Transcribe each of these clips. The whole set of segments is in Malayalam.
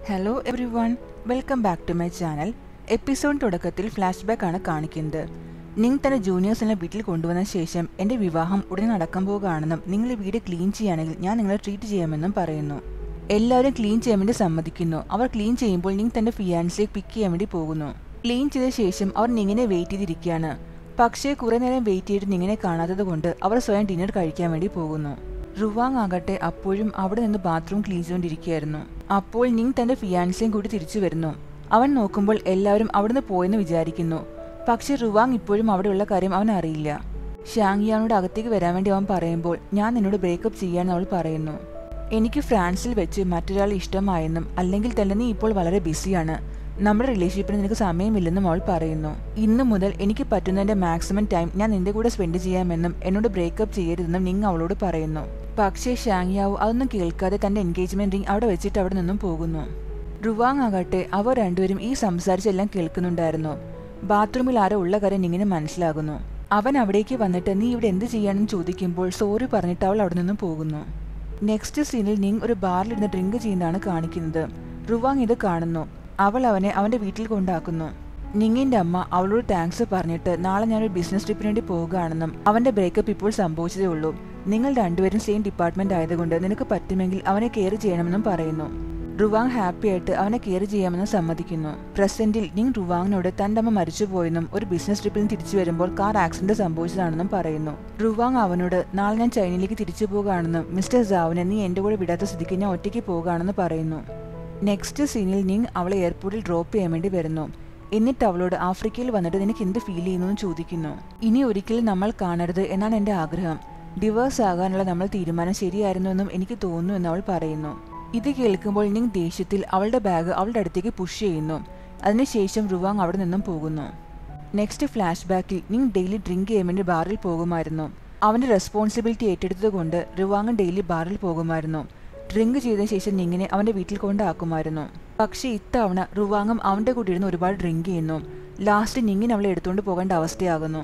hello everyone welcome back to my channel episode തുടക്കത്തിൽ ഫ്ലാഷ് ബാക്ക് ആണ് കാണിക്കുന്നത് നിങ്ങൾ തന്നെ ജൂനിയേഴ്സിനെ വീട്ടിൽ കൊണ്ടുവന്ന ശേഷം എൻ്റെ വിവാഹം ഉടനെ നടക്കാൻ പോകുകയാണെന്നും നിങ്ങൾ ഈ വീട് ക്ലീൻ ചെയ്യുകയാണെങ്കിൽ ഞാൻ നിങ്ങളെ ട്രീറ്റ് ചെയ്യാമെന്നും പറയുന്നു എല്ലാവരും ക്ലീൻ ചെയ്യാൻ വേണ്ടി സമ്മതിക്കുന്നു അവർ ക്ലീൻ ചെയ്യുമ്പോൾ നിങ്ങൾ തൻ്റെ ഫിയാൻസിയെ പിക്ക് ചെയ്യാൻ വേണ്ടി പോകുന്നു ക്ലീൻ ചെയ്ത ശേഷം അവർ നിങ്ങനെ വെയിറ്റ് ചെയ്തിരിക്കുകയാണ് പക്ഷേ കുറേ നേരം വെയിറ്റ് ചെയ്തിട്ട് നിങ്ങനെ കാണാത്തത് കൊണ്ട് അവർ സ്വയം ഡിന്നർ കഴിക്കാൻ വേണ്ടി പോകുന്നു റുവാങ് ആകട്ടെ അപ്പോഴും അവിടെ നിന്ന് ബാത്റൂം ക്ലീൻ ചെയ്തുകൊണ്ടിരിക്കുകയായിരുന്നു അപ്പോൾ നിങ് തന്റെ ഫിയാൻസിയും കൂടി തിരിച്ചു വരുന്നു അവൻ നോക്കുമ്പോൾ എല്ലാവരും അവിടുന്ന് പോയെന്ന് വിചാരിക്കുന്നു പക്ഷെ റുവാങ് ഇപ്പോഴും അവിടെയുള്ള കാര്യം അവൻ അറിയില്ല ഷാങ്ങിയാനോട് അകത്തേക്ക് വരാൻ വേണ്ടി അവൻ പറയുമ്പോൾ ഞാൻ നിന്നോട് ബ്രേക്കപ്പ് ചെയ്യാൻ അവൾ പറയുന്നു എനിക്ക് ഫ്രാൻസിൽ വെച്ച് മറ്റൊരാൾ ഇഷ്ടമായെന്നും അല്ലെങ്കിൽ തന്നെ നീ ഇപ്പോൾ വളരെ ബിസിയാണ് നമ്മുടെ റിലേഷൻഷിപ്പിന് നിനക്ക് സമയമില്ലെന്നും അവൾ പറയുന്നു ഇന്ന് മുതൽ എനിക്ക് പറ്റുന്നതിന്റെ മാക്സിമം ടൈം ഞാൻ നിന്റെ കൂടെ സ്പെൻഡ് ചെയ്യാമെന്നും എന്നോട് ബ്രേക്കപ്പ് ചെയ്യരുതെന്നും നിങ് അവളോട് പറയുന്നു പക്ഷേ ഷാങ്ങിയാവു അതൊന്നും കേൾക്കാതെ തന്റെ എൻഗേജ്മെന്റ് റിംഗ് അവിടെ വെച്ചിട്ട് അവിടെ നിന്നും പോകുന്നു റുവാങ് ആകട്ടെ അവർ രണ്ടുപേരും ഈ സംസാരിച്ചെല്ലാം കേൾക്കുന്നുണ്ടായിരുന്നു ബാത്റൂമിൽ ആരോ ഉള്ള കാര്യം നിങ്ങിന് മനസ്സിലാകുന്നു അവൻ അവിടേക്ക് വന്നിട്ട് നീ ഇവിടെ എന്ത് ചെയ്യാനെന്ന് ചോദിക്കുമ്പോൾ സോറി പറഞ്ഞിട്ട് അവൾ അവിടെ നിന്നും പോകുന്നു നെക്സ്റ്റ് സീനിൽ നിങ് ഒരു ബാറിലിരുന്ന് ഡ്രിങ്ക് ചെയ്യുന്നതാണ് കാണിക്കുന്നത് റുവാങ് ഇത് കാണുന്നു അവൾ അവനെ അവന്റെ വീട്ടിൽ കൊണ്ടാക്കുന്നു നിങ്ങിന്റെ അമ്മ അവളോട് താങ്ക്സ് പറഞ്ഞിട്ട് നാളെ ഞാനൊരു ബിസിനസ് ട്രിപ്പിന് വേണ്ടി പോവുകയാണെന്നും അവന്റെ ബ്രേക്കപ്പ് ഇപ്പോൾ സംഭവിച്ചതേ ഉള്ളൂ നിങ്ങൾ രണ്ടുപേരും സെയിം ഡിപ്പാർട്ട്മെന്റ് ആയതുകൊണ്ട് നിനക്ക് പറ്റുമെങ്കിൽ അവനെ കെയർ ചെയ്യണമെന്നും പറയുന്നു റുവാങ് ഹാപ്പി ആയിട്ട് അവനെ കെയർ ചെയ്യാമെന്ന് സമ്മതിക്കുന്നു പ്രസന്റിൽ നിങ് റുവാങ്ങിനോട് തന്റെ അമ്മ മരിച്ചുപോയെന്നും ഒരു ബിസിനസ് ട്രിപ്പിൽ നിന്ന് തിരിച്ചു വരുമ്പോൾ കാർ ആക്സിഡന്റ് സംഭവിച്ചതാണെന്നും പറയുന്നു റുവാങ് അവനോട് നാളെ ഞാൻ ചൈനയിലേക്ക് തിരിച്ചു പോകുകയാണെന്നും മിസ്റ്റർ ജാവിനെ നീ എന്റെ കൂടെ വിടാത്ത സ്ഥിതിക്ക് ഞാൻ ഒറ്റയ്ക്ക് പോകുകയാണെന്ന് പറയുന്നു നെക്സ്റ്റ് സീനിൽ നിങ് അവളെ എയർപോർട്ടിൽ ഡ്രോപ്പ് ചെയ്യാൻ വേണ്ടി വരുന്നു എന്നിട്ട് അവളോട് ആഫ്രിക്കയിൽ വന്നിട്ട് നിനക്ക് എന്ത് ഫീൽ ചെയ്യുന്നു എന്ന് ചോദിക്കുന്നു ഇനി ഒരിക്കലും നമ്മൾ കാണരുത് എന്നാണ് എൻ്റെ ആഗ്രഹം ഡിവേഴ്സ് ആകാനുള്ള നമ്മൾ തീരുമാനം ശരിയായിരുന്നു എന്നും എനിക്ക് തോന്നുന്നു എന്ന് അവൾ പറയുന്നു ഇത് കേൾക്കുമ്പോൾ നിങ് ദേഷ്യത്തിൽ അവളുടെ ബാഗ് അവളുടെ അടുത്തേക്ക് പുഷ് ചെയ്യുന്നു അതിനുശേഷം റുവാങ് അവിടെ നിന്നും പോകുന്നു നെക്സ്റ്റ് ഫ്ലാഷ് ബാക്കിൽ നിങ് ഡെയിലി ഡ്രിങ്ക് ചെയ്യാൻ വേണ്ടി ബാറിൽ പോകുമായിരുന്നു അവന്റെ റെസ്പോൺസിബിലിറ്റി ഏറ്റെടുത്തതുകൊണ്ട് റുവാങ് ഡെയിലി ബാറിൽ പോകുമായിരുന്നു ഡ്രിങ്ക് ചെയ്തതിനു ശേഷം നിങ്ങിനെ അവന്റെ വീട്ടിൽ കൊണ്ടാക്കുമായിരുന്നു പക്ഷേ ഇത്തവണ റുവാങ്ങും അവന്റെ കൂടെ ഇരുന്ന് ഒരുപാട് ഡ്രിങ്ക് ചെയ്യുന്നു ലാസ്റ്റ് നിങ്ങിന് അവളെ എടുത്തുകൊണ്ട് പോകേണ്ട അവസ്ഥയാകുന്നു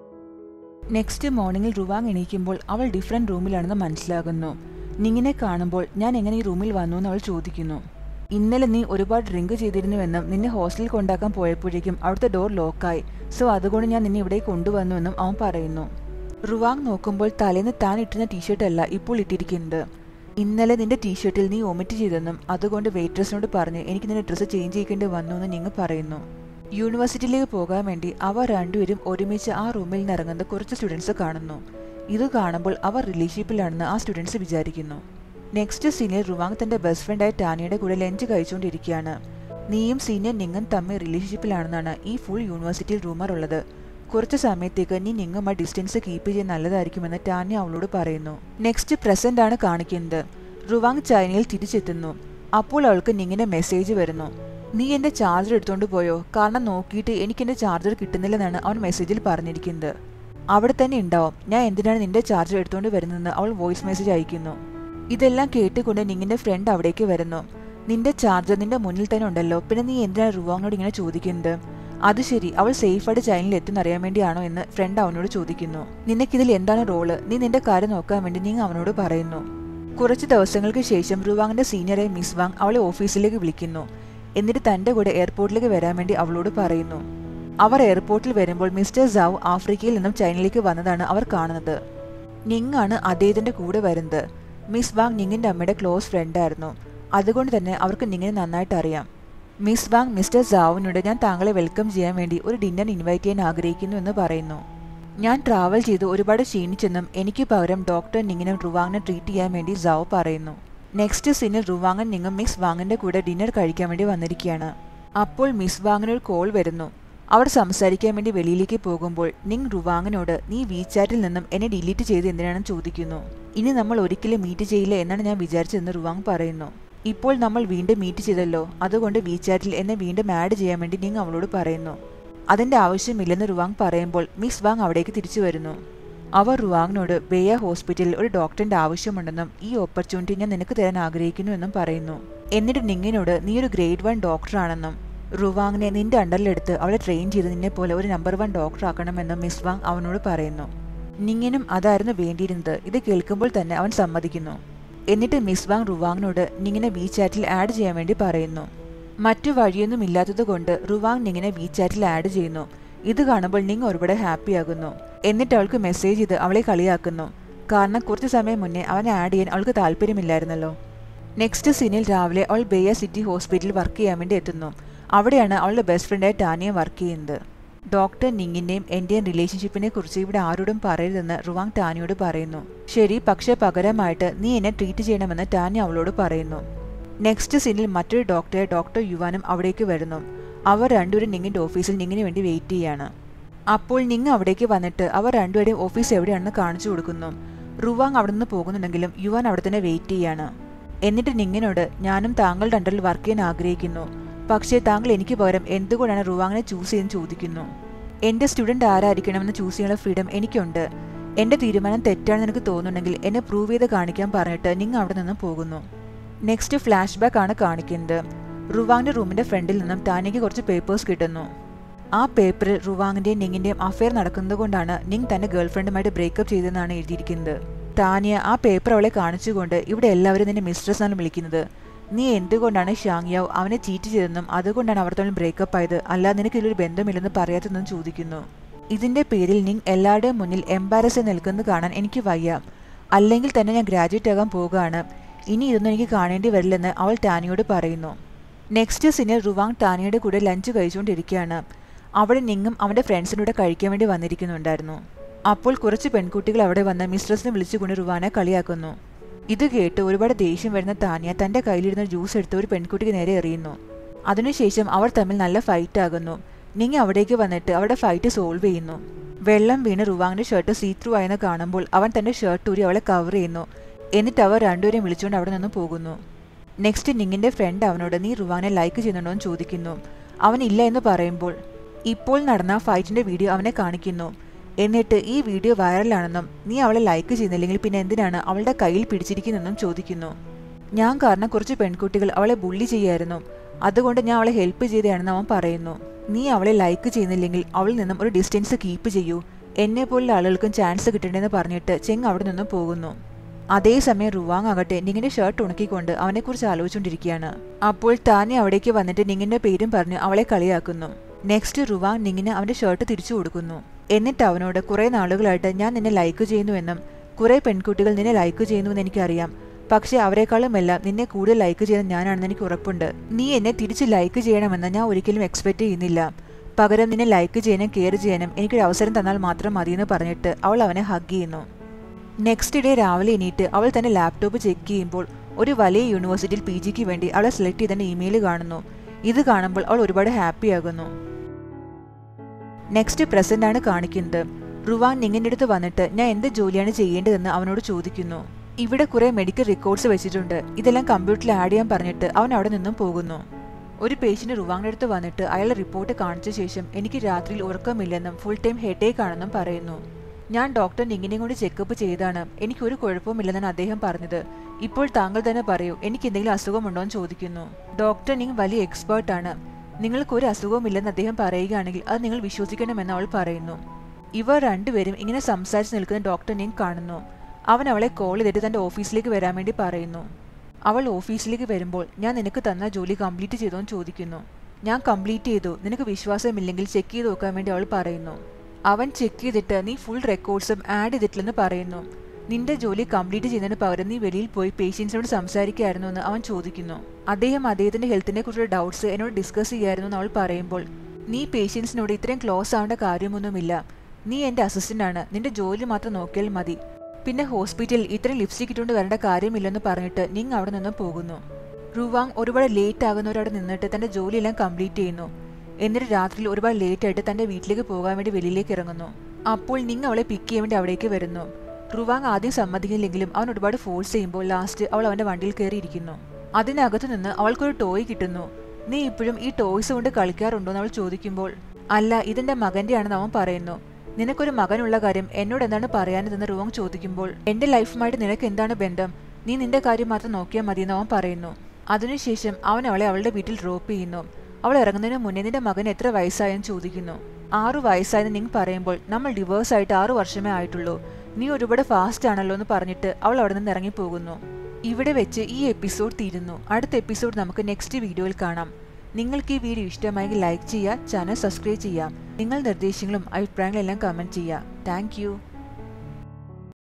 നെക്സ്റ്റ് മോർണിംഗിൽ റുവാങ് എണീക്കുമ്പോൾ അവൾ ഡിഫറെന്റ് റൂമിലാണെന്ന് മനസ്സിലാകുന്നു നിങ്ങിനെ കാണുമ്പോൾ ഞാൻ എങ്ങനെ ഈ റൂമിൽ വന്നു എന്ന് അവൾ ചോദിക്കുന്നു ഇന്നലെ നീ ഒരുപാട് ഡ്രിങ്ക് ചെയ്തിരുന്നുവെന്നും നിന്നെ ഹോസ്റ്റലിൽ കൊണ്ടാക്കാൻ പോയപ്പോഴേക്കും അവിടുത്തെ ഡോർ ലോക്കായി സോ അതുകൊണ്ട് ഞാൻ നിന്നെ ഇവിടെ കൊണ്ടുവന്നുവെന്നും അവൻ പറയുന്നു റുവാങ് നോക്കുമ്പോൾ തലേന്ന് താൻ ഇട്ടുന്ന ടീഷർട്ട് അല്ല ഇപ്പോൾ ഇട്ടിരിക്കുന്നത് ഇന്നലെ നിന്റെ ടീഷർട്ടിൽ നീ ഒമിറ്റ് ചെയ്തെന്നും അതുകൊണ്ട് വെയിട്രസിനോട് പറഞ്ഞ് എനിക്ക് നിന്റെ ഡ്രസ്സ് ചേഞ്ച് ചെയ്യേണ്ടി വന്നു എന്ന് നിങ്ങൾ പറയുന്നു യൂണിവേഴ്സിറ്റിയിലേക്ക് പോകാൻ വേണ്ടി അവർ രണ്ടുപേരും ഒരുമിച്ച് ആ റൂമിൽ നിന്ന് ഇറങ്ങുന്ന കുറച്ച് സ്റ്റുഡൻസ് കാണുന്നു ഇത് കാണുമ്പോൾ അവർ റിലേഷൻഷിപ്പിലാണെന്ന് ആ സ്റ്റുഡൻസ് വിചാരിക്കുന്നു നെക്സ്റ്റ് സീനിയർ റുവാങ് തന്റെ ബെസ്റ്റ് ഫ്രണ്ടായ ടാനിയുടെ കൂടെ ലഞ്ച് കഴിച്ചുകൊണ്ടിരിക്കുകയാണ് നീയും സീനിയർ നിങ്ങും തമ്മിൽ റിലേഷൻഷിപ്പിലാണെന്നാണ് ഈ ഫുൾ യൂണിവേഴ്സിറ്റിയിൽ റൂമർ ഉള്ളത് കുറച്ച് സമയത്തേക്ക് നീ നിങ്ങും ആ ഡിസ്റ്റൻസ് കീപ്പ് ചെയ്യാൻ നല്ലതായിരിക്കുമെന്ന് ടാനി അവളോട് പറയുന്നു നെക്സ്റ്റ് പ്രസന്റ് ആണ് കാണിക്കുന്നത് റുവാങ് ചൈനയിൽ തിരിച്ചെത്തുന്നു അപ്പോൾ അവൾക്ക് നിങ്ങിന്റെ മെസ്സേജ് വരുന്നു നീ എന്റെ ചാർജർ എടുത്തോണ്ട് പോയോ കാരണം നോക്കിയിട്ട് എനിക്ക് എന്റെ ചാർജർ കിട്ടുന്നില്ലെന്നാണ് അവൻ മെസ്സേജിൽ പറഞ്ഞിരിക്കുന്നത് അവിടെ തന്നെ ഉണ്ടാവും ഞാൻ എന്തിനാണ് നിന്റെ ചാർജർ എടുത്തുകൊണ്ട് വരുന്നതെന്ന് അവൾ വോയിസ് മെസ്സേജ് അയക്കുന്നു ഇതെല്ലാം കേട്ടുകൊണ്ട് നിങ്ങിന്റെ ഫ്രണ്ട് അവിടേക്ക് വരുന്നു നിന്റെ ചാർജർ നിന്റെ മുന്നിൽ തന്നെ ഉണ്ടല്ലോ പിന്നെ നീ എന്തിനാണ് റുവാങ്ങിനോട് ഇങ്ങനെ ചോദിക്കുന്നത് അത് ശരി അവൾ സേഫായിട്ട് ചൈനയിൽ എത്തുന്നറിയാൻ വേണ്ടിയാണോ എന്ന് ഫ്രണ്ട് അവനോട് ചോദിക്കുന്നു നിനക്കിതിൽ എന്താണ് റോള് നീ നിന്റെ കാര്യം നോക്കാൻ വേണ്ടി നീ അവനോട് പറയുന്നു കുറച്ച് ദിവസങ്ങൾക്ക് ശേഷം റുവാങ്ങിന്റെ സീനിയറായ മിസ് വാങ് അവളെ ഓഫീസിലേക്ക് വിളിക്കുന്നു എന്നിട്ട് തന്റെ കൂടെ എയർപോർട്ടിലേക്ക് വരാൻ വേണ്ടി അവളോട് പറയുന്നു അവർ എയർപോർട്ടിൽ വരുമ്പോൾ മിസ്റ്റർ സാവ് ആഫ്രിക്കയിൽ നിന്നും ചൈനയിലേക്ക് വന്നതാണ് അവർ കാണുന്നത് നിങ് ആണ് അദ്ദേഹത്തിന്റെ കൂടെ വരുന്നത് മിസ് വാങ് നിങ്ങിന്റെ അമ്മയുടെ ക്ലോസ് ഫ്രണ്ടായിരുന്നു അതുകൊണ്ട് തന്നെ അവർക്ക് നിങ്ങിനെ നന്നായിട്ട് അറിയാം മിസ് വാങ് മിസ്റ്റർ സാവിനോട് ഞാൻ താങ്കളെ വെൽക്കം ചെയ്യാൻ വേണ്ടി ഒരു ഡിന്നർ ഇൻവൈറ്റ് ചെയ്യാൻ ആഗ്രഹിക്കുന്നു എന്ന് പറയുന്നു ഞാൻ ട്രാവൽ ചെയ്ത് ഒരുപാട് ക്ഷീണിച്ചെന്നും എനിക്ക് പകരം ഡോക്ടർ നിങ്ങിനും റുവാങ്ങിനെ ട്രീറ്റ് ചെയ്യാൻ വേണ്ടി സാവ് പറയുന്നു നെക്സ്റ്റ് സീനിൽ റുവാങ്ങൻ നിങ്ങും മിസ് വാങ്ങിന്റെ കൂടെ ഡിന്നർ കഴിക്കാൻ വേണ്ടി വന്നിരിക്കുകയാണ് അപ്പോൾ മിസ് വാങ്ങിന് ഒരു കോൾ വരുന്നു അവർ സംസാരിക്കാൻ വേണ്ടി വെളിയിലേക്ക് പോകുമ്പോൾ നിങ് റുവാങ്ങിനോട് നീ വീചാറ്റിൽ നിന്നും എന്നെ ഡിലീറ്റ് ചെയ്ത് എന്തിനാണെന്ന് ചോദിക്കുന്നു ഇനി നമ്മൾ ഒരിക്കലും മീറ്റ് ചെയ്യില്ല എന്നാണ് ഞാൻ വിചാരിച്ചതെന്ന് റുവാങ് പറയുന്നു ഇപ്പോൾ നമ്മൾ വീണ്ടും മീറ്റ് ചെയ്തല്ലോ അതുകൊണ്ട് വീചാറ്റിൽ എന്നെ വീണ്ടും ആഡ് ചെയ്യാൻ വേണ്ടി നിങ് അവളോട് പറയുന്നു അതിന്റെ ആവശ്യമില്ലെന്ന് റുവാങ് പറയുമ്പോൾ മിസ് വാങ് അവിടേക്ക് തിരിച്ചു വരുന്നു അവർ റുവാങ്ങിനോട് ബേയ ഹോസ്പിറ്റലിൽ ഒരു ഡോക്ടറിന്റെ ആവശ്യമുണ്ടെന്നും ഈ ഓപ്പർച്യൂണിറ്റി ഞാൻ നിനക്ക് തരാൻ ആഗ്രഹിക്കുന്നു എന്നും പറയുന്നു എന്നിട്ട് നിങ്ങിനോട് നീ ഒരു ഗ്രേഡ് വൺ ഡോക്ടറാണെന്നും റുവാങ്ങിനെ നിന്റെ അണ്ടറിലെടുത്ത് അവളെ ട്രെയിൻ ചെയ്ത് നിന്നെ പോലെ ഒരു നമ്പർ വൺ ഡോക്ടർ ആക്കണമെന്നും മിസ് വാങ് അവനോട് പറയുന്നു നിങ്ങിനും അതായിരുന്നു വേണ്ടിയിരുന്നത് ഇത് കേൾക്കുമ്പോൾ തന്നെ അവൻ സമ്മതിക്കുന്നു എന്നിട്ട് മിസ് വാങ് റുവാങ്ങിനോട് നിങ്ങിനെ വി ചാറ്റിൽ ആഡ് ചെയ്യാൻ വേണ്ടി പറയുന്നു മറ്റു വഴിയൊന്നും ഇല്ലാത്തതുകൊണ്ട് റുവാങ് നിങ്ങിനെ വി ചാറ്റിൽ ആഡ് ചെയ്യുന്നു ഇത് കാണുമ്പോൾ നിങ് ഒരുപാട് ഹാപ്പിയാകുന്നു എന്നിട്ട് അവൾക്ക് മെസ്സേജ് ചെയ്ത് അവളെ കളിയാക്കുന്നു കാരണം കുറച്ച് സമയം മുന്നേ അവനെ ആഡ് ചെയ്യാൻ അവൾക്ക് താല്പര്യമില്ലായിരുന്നല്ലോ നെക്സ്റ്റ് സീനിൽ രാവിലെ അവൾ ബേയ സിറ്റി ഹോസ്പിറ്റലിൽ വർക്ക് ചെയ്യാൻ വേണ്ടി എത്തുന്നു അവിടെയാണ് അവളുടെ ബെസ്റ്റ് ഫ്രണ്ടായ ടാനിയ വർക്ക് ചെയ്യുന്നത് ഡോക്ടർ നിങ്ങിൻ്റെയും എൻ്റെയും റിലേഷൻഷിപ്പിനെ കുറിച്ച് ഇവിടെ ആരോടും പറയരുതെന്ന് റുവാങ് ടാനിയോട് പറയുന്നു ശരി പക്ഷേ പകരമായിട്ട് നീ എന്നെ ട്രീറ്റ് ചെയ്യണമെന്ന് ടാനി അവളോട് പറയുന്നു നെക്സ്റ്റ് സീനിൽ മറ്റൊരു ഡോക്ടറെ ഡോക്ടർ യുവാനും അവിടേക്ക് വരുന്നു അവർ രണ്ടുപേരും നിങ്ങിൻ്റെ ഓഫീസിൽ നിങ്ങിന് വേണ്ടി വെയിറ്റ് ചെയ്യാണ് അപ്പോൾ നിങ് അവിടേക്ക് വന്നിട്ട് അവർ രണ്ടുപേരുടെയും ഓഫീസ് എവിടെയാണെന്ന് കാണിച്ചു കൊടുക്കുന്നു റുവാങ് അവിടെ നിന്ന് പോകുന്നുണ്ടെങ്കിലും യുവാൻ അവിടെ തന്നെ വെയിറ്റ് ചെയ്യാണ് എന്നിട്ട് നിങ്ങിനോട് ഞാനും താങ്കളുടെ അണ്ടറിൽ വർക്ക് ചെയ്യാൻ ആഗ്രഹിക്കുന്നു പക്ഷേ താങ്കൾ എനിക്ക് പകരം എന്തുകൊണ്ടാണ് റുവാങ്ങിനെ ചൂസ് ചെയ്യാൻ ചോദിക്കുന്നു എൻ്റെ സ്റ്റുഡൻറ് ആരായിരിക്കണമെന്ന് ചൂസ് ചെയ്യാനുള്ള ഫ്രീഡം എനിക്കുണ്ട് എൻ്റെ തീരുമാനം തെറ്റാണെന്ന് എനിക്ക് തോന്നുന്നുണ്ടെങ്കിൽ എന്നെ പ്രൂവ് ചെയ്ത് കാണിക്കാൻ പറഞ്ഞിട്ട് നിങ് അവിടെ നിന്ന് പോകുന്നു നെക്സ്റ്റ് ഫ്ലാഷ് ബാക്ക് ആണ് കാണിക്കുന്നത് റുവാങ്ങിന്റെ റൂമിന്റെ ഫ്രണ്ടിൽ നിന്നും ടാനിക്ക് കുറച്ച് പേപ്പേഴ്സ് കിട്ടുന്നു ആ പേപ്പറിൽ റുവാങ്ങിന്റെയും നിങ്ങിന്റെയും അഫെയർ നടക്കുന്നത് കൊണ്ടാണ് നിങ് തന്റെ ഗേൾഫ്രണ്ടുമായിട്ട് ബ്രേക്കപ്പ് ചെയ്തതെന്നാണ് എഴുതിയിരിക്കുന്നത് ടാനിയ ആ പേപ്പർ അവളെ കാണിച്ചുകൊണ്ട് ഇവിടെ എല്ലാവരും നിന്നെ മിസ്ട്രസ് എന്നാണ് വിളിക്കുന്നത് നീ എന്തുകൊണ്ടാണ് ഷാങ്യാവ് അവനെ ചീറ്റ് ചെയ്തതെന്നും അതുകൊണ്ടാണ് അവർ തമ്മിൽ ബ്രേക്കപ്പ് ആയത് അല്ലാതെ നിനക്ക് ഇതിലൊരു ബന്ധമില്ലെന്ന് പറയാത്തതെന്നും ചോദിക്കുന്നു ഇതിന്റെ പേരിൽ നിങ് എല്ലാവരുടെയും മുന്നിൽ എംബാരസ് നിൽക്കുന്നത് കാണാൻ എനിക്ക് വയ്യ അല്ലെങ്കിൽ തന്നെ ഞാൻ ഗ്രാജുവേറ്റ് ആകാൻ പോകുകയാണ് ഇനി ഇതൊന്നും എനിക്ക് കാണേണ്ടി വരില്ലെന്ന് അവൾ ടാനിയോട് പറയുന്നു നെക്സ്റ്റ് സിനിൽ റുവാങ് ടാനിയുടെ കൂടെ ലഞ്ച് കഴിച്ചുകൊണ്ടിരിക്കുകയാണ് അവിടെ നിങ്ങും അവൻ്റെ ഫ്രണ്ട്സിനൂടെ കഴിക്കാൻ വേണ്ടി വന്നിരിക്കുന്നുണ്ടായിരുന്നു അപ്പോൾ കുറച്ച് പെൺകുട്ടികൾ അവിടെ വന്ന് മിസ്ട്രസിനെ വിളിച്ചുകൊണ്ട് റുവാനെ കളിയാക്കുന്നു ഇത് കേട്ട് ഒരുപാട് ദേഷ്യം വരുന്ന താനിയ തൻ്റെ കയ്യിലിരുന്ന ജ്യൂസ് എടുത്ത് ഒരു പെൺകുട്ടിക്ക് നേരെ എറിയുന്നു അതിനുശേഷം അവർ തമ്മിൽ നല്ല ഫൈറ്റ് ആകുന്നു നിങ്ങ അവിടേക്ക് വന്നിട്ട് അവരുടെ ഫൈറ്റ് സോൾവ് ചെയ്യുന്നു വെള്ളം വീണ് റുവാങ്ങിന്റെ ഷർട്ട് സീ ത്രൂ ആയെന്ന് കാണുമ്പോൾ അവൻ തന്റെ ഷർട്ട് ഊരി അവളെ കവർ ചെയ്യുന്നു എന്നിട്ട് അവർ രണ്ടുപേരെയും വിളിച്ചുകൊണ്ട് അവിടെ നിന്ന് പോകുന്നു നെക്സ്റ്റ് നിങ്ങിന്റെ ഫ്രണ്ട് അവനോട് നീ റുവാനെ ലൈക്ക് ചെയ്യുന്നുണ്ടോ എന്ന് ചോദിക്കുന്നു അവൻ ഇല്ല എന്ന് പറയുമ്പോൾ ഇപ്പോൾ നടന്ന ഫൈറ്റിന്റെ വീഡിയോ അവനെ കാണിക്കുന്നു എന്നിട്ട് ഈ വീഡിയോ വൈറലാണെന്നും നീ അവളെ ലൈക്ക് ചെയ്യുന്നില്ലെങ്കിൽ പിന്നെ എന്തിനാണ് അവളുടെ കയ്യിൽ പിടിച്ചിരിക്കുന്നതെന്നും ചോദിക്കുന്നു ഞാൻ കാരണം കുറച്ച് പെൺകുട്ടികൾ അവളെ ബുള്ളി ചെയ്യായിരുന്നു അതുകൊണ്ട് ഞാൻ അവളെ ഹെൽപ്പ് ചെയ്തതാണെന്ന് അവൻ പറയുന്നു നീ അവളെ ലൈക്ക് ചെയ്യുന്നില്ലെങ്കിൽ അവളിൽ നിന്നും ഒരു ഡിസ്റ്റൻസ് കീപ്പ് ചെയ്യൂ എന്നെ പോലുള്ള ആളുകൾക്കും ചാൻസ് കിട്ടണ്ടെന്ന് പറഞ്ഞിട്ട് ചെങ് അവിടെ നിന്നും പോകുന്നു അതേസമയം റുവാങ് ആകട്ടെ നിങ്ങിന്റെ ഷർട്ട് ഉണക്കിക്കൊണ്ട് അവനെക്കുറിച്ച് ആലോചിച്ചുകൊണ്ടിരിക്കുകയാണ് അപ്പോൾ താനെ അവിടേക്ക് വന്നിട്ട് നിങ്ങിന്റെ പേരും പറഞ്ഞ് അവളെ കളിയാക്കുന്നു നെക്സ്റ്റ് റുവാങ് നിങ്ങിന് അവന്റെ ഷർട്ട് തിരിച്ചു കൊടുക്കുന്നു എന്നിട്ട് അവനോട് കുറെ നാളുകളായിട്ട് ഞാൻ നിന്നെ ലൈക്ക് ചെയ്യുന്നുവെന്നും കുറെ പെൺകുട്ടികൾ നിന്നെ ലൈക്ക് ചെയ്യുന്നുവെന്ന് എനിക്കറിയാം പക്ഷെ അവരെക്കാളുമെല്ലാം നിന്നെ കൂടുതൽ ലൈക്ക് ചെയ്യുന്ന ഞാനാണെന്ന് എനിക്ക് ഉറപ്പുണ്ട് നീ എന്നെ തിരിച്ച് ലൈക്ക് ചെയ്യണമെന്ന് ഞാൻ ഒരിക്കലും എക്സ്പെക്ട് ചെയ്യുന്നില്ല പകരം നിന്നെ ലൈക്ക് ചെയ്യാനും കെയർ ചെയ്യാനും എനിക്കൊരു അവസരം തന്നാൽ മാത്രം മതിയെന്ന് പറഞ്ഞിട്ട് അവൾ അവനെ ഹഗ് ചെയ്യുന്നു നെക്സ്റ്റ് ഡേ രാവിലെ എണീറ്റ് അവൾ തന്നെ ലാപ്ടോപ്പ് ചെക്ക് ചെയ്യുമ്പോൾ ഒരു വലിയ യൂണിവേഴ്സിറ്റിയിൽ പി ജിക്ക് വേണ്ടി അവളെ സെലക്ട് ചെയ്തതിന്റെ ഇമെയിൽ കാണുന്നു ഇത് കാണുമ്പോൾ അവൾ ഒരുപാട് ഹാപ്പി ആകുന്നു നെക്സ്റ്റ് പ്രസന്റ് ആണ് കാണിക്കുന്നത് റുവാൻ നിങ്ങിൻ്റെ അടുത്ത് വന്നിട്ട് ഞാൻ എന്ത് ജോലിയാണ് ചെയ്യേണ്ടതെന്ന് അവനോട് ചോദിക്കുന്നു ഇവിടെ കുറെ മെഡിക്കൽ റെക്കോർഡ്സ് വെച്ചിട്ടുണ്ട് ഇതെല്ലാം കമ്പ്യൂട്ടറിൽ ആഡ് ചെയ്യാൻ പറഞ്ഞിട്ട് അവൻ അവിടെ നിന്നും പോകുന്നു ഒരു പേഷ്യന്റ് റുവാങ്ങിന്റെ അടുത്ത് വന്നിട്ട് അയാളുടെ റിപ്പോർട്ട് കാണിച്ച ശേഷം എനിക്ക് രാത്രിയിൽ ഉറക്കമില്ലെന്നും ഫുൾ ടൈം ഹെഡേക്ക് ആണെന്നും പറയുന്നു ഞാൻ ഡോക്ടർ നിങ്ങിനെയും കൂടി ചെക്കപ്പ് ചെയ്താണ് എനിക്ക് ഒരു കുഴപ്പമില്ലെന്നാണ് അദ്ദേഹം പറഞ്ഞത് ഇപ്പോൾ താങ്കൾ തന്നെ പറയൂ എനിക്ക് എന്തെങ്കിലും അസുഖമുണ്ടോ എന്ന് ചോദിക്കുന്നു ഡോക്ടർ നിങ് വലിയ എക്സ്പേർട്ട് ആണ് നിങ്ങൾക്ക് ഒരു അസുഖവുമില്ലെന്ന് അദ്ദേഹം പറയുകയാണെങ്കിൽ അത് നിങ്ങൾ വിശ്വസിക്കണമെന്ന് അവൾ പറയുന്നു ഇവർ രണ്ടുപേരും ഇങ്ങനെ സംസാരിച്ച് നിൽക്കുന്ന ഡോക്ടർ നിങ് കാണുന്നു അവൻ അവളെ കോൾ ചെയ്തിട്ട് തന്റെ ഓഫീസിലേക്ക് വരാൻ വേണ്ടി പറയുന്നു അവൾ ഓഫീസിലേക്ക് വരുമ്പോൾ ഞാൻ നിനക്ക് തന്ന ജോലി കംപ്ലീറ്റ് ചെയ്തോ എന്ന് ചോദിക്കുന്നു ഞാൻ കംപ്ലീറ്റ് ചെയ്തു നിനക്ക് വിശ്വാസമില്ലെങ്കിൽ ചെക്ക് ചെയ്ത് നോക്കാൻ വേണ്ടി അവൾ പറയുന്നു അവൻ ചെക്ക് ചെയ്തിട്ട് നീ ഫുൾ റെക്കോർഡ്സും ആഡ് ചെയ്തിട്ടില്ലെന്ന് പറയുന്നു നിന്റെ ജോലി കംപ്ലീറ്റ് ചെയ്യുന്നതിന് പകരം നീ വെളിയിൽ പോയി പേഷ്യൻസിനോട് സംസാരിക്കായിരുന്നു എന്ന് അവൻ ചോദിക്കുന്നു അദ്ദേഹം അദ്ദേഹത്തിന്റെ ഹെൽത്തിനെ കുറിച്ചുള്ള ഡൗട്ട്സ് എന്നോട് ഡിസ്കസ് ചെയ്യായിരുന്നു എന്ന് അവൾ പറയുമ്പോൾ നീ പേഷ്യൻസിനോട് ഇത്രയും ക്ലോസ് ആവേണ്ട കാര്യമൊന്നുമില്ല നീ എന്റെ അസിസ്റ്റന്റ് ആണ് നിന്റെ ജോലി മാത്രം നോക്കിയാൽ മതി പിന്നെ ഹോസ്പിറ്റലിൽ ഇത്രയും ലിപ്സ്റ്റിക് ഇട്ടുകൊണ്ട് വരേണ്ട കാര്യമില്ലെന്ന് പറഞ്ഞിട്ട് നിങ് അവിടെ നിന്ന് പോകുന്നു റുവാങ് ഒരുപാട് ലേറ്റ് ആകുന്നവരവിടെ നിന്നിട്ട് തന്റെ ജോലിയെല്ലാം കംപ്ലീറ്റ് ചെയ്യുന്നു എന്നിട്ട് രാത്രിയിൽ ഒരുപാട് ലേറ്റ് ആയിട്ട് തന്റെ വീട്ടിലേക്ക് പോകാൻ വേണ്ടി വെളിയിലേക്ക് ഇറങ്ങുന്നു അപ്പോൾ നിങ് അവളെ പിക്ക് ചെയ്യാൻ വേണ്ടി അവിടേക്ക് വരുന്നു റുവാങ് ആദ്യം സമ്മതിക്കില്ലെങ്കിലും അവൻ ഒരുപാട് ഫോഴ്സ് ചെയ്യുമ്പോൾ ലാസ്റ്റ് അവൾ അവന്റെ വണ്ടിയിൽ കയറിയിരിക്കുന്നു അതിനകത്തു നിന്ന് അവൾക്കൊരു ടോയ് കിട്ടുന്നു നീ ഇപ്പോഴും ഈ ടോയ്സ് കൊണ്ട് കളിക്കാറുണ്ടോ എന്ന് അവൾ ചോദിക്കുമ്പോൾ അല്ല ഇതെന്റെ മകന്റെ ആണെന്ന് അവൻ പറയുന്നു നിനക്കൊരു മകനുള്ള കാര്യം എന്നോട് എന്താണ് പറയാനതെന്ന് റുവാങ് ചോദിക്കുമ്പോൾ എന്റെ ലൈഫുമായിട്ട് നിനക്ക് എന്താണ് ബന്ധം നീ നിന്റെ കാര്യം മാത്രം നോക്കിയാൽ മതിയെന്ന് അവൻ പറയുന്നു അതിനുശേഷം അവൻ അവളെ അവളുടെ വീട്ടിൽ ഡ്രോപ്പ് ചെയ്യുന്നു അവൾ ഇറങ്ങുന്നതിന് മുന്നേ നിന്റെ മകൻ എത്ര വയസ്സായെന്ന് ചോദിക്കുന്നു ആറു വയസ്സായെന്ന് നിങ് പറയുമ്പോൾ നമ്മൾ ഡിവോഴ്സ് ആയിട്ട് ആറു വർഷമേ ആയിട്ടുള്ളൂ നീ ഒരുപാട് ഫാസ്റ്റ് ആണല്ലോ എന്ന് പറഞ്ഞിട്ട് അവൾ അവിടെ നിന്ന് ഇറങ്ങിപ്പോകുന്നു ഇവിടെ വെച്ച് ഈ എപ്പിസോഡ് തീരുന്നു അടുത്ത എപ്പിസോഡ് നമുക്ക് നെക്സ്റ്റ് വീഡിയോയിൽ കാണാം നിങ്ങൾക്ക് ഈ വീഡിയോ ഇഷ്ടമായെങ്കിൽ ലൈക്ക് ചെയ്യുക ചാനൽ സബ്സ്ക്രൈബ് ചെയ്യുക നിങ്ങൾ നിർദ്ദേശങ്ങളും അഭിപ്രായങ്ങളെല്ലാം കമൻറ്റ് ചെയ്യുക താങ്ക്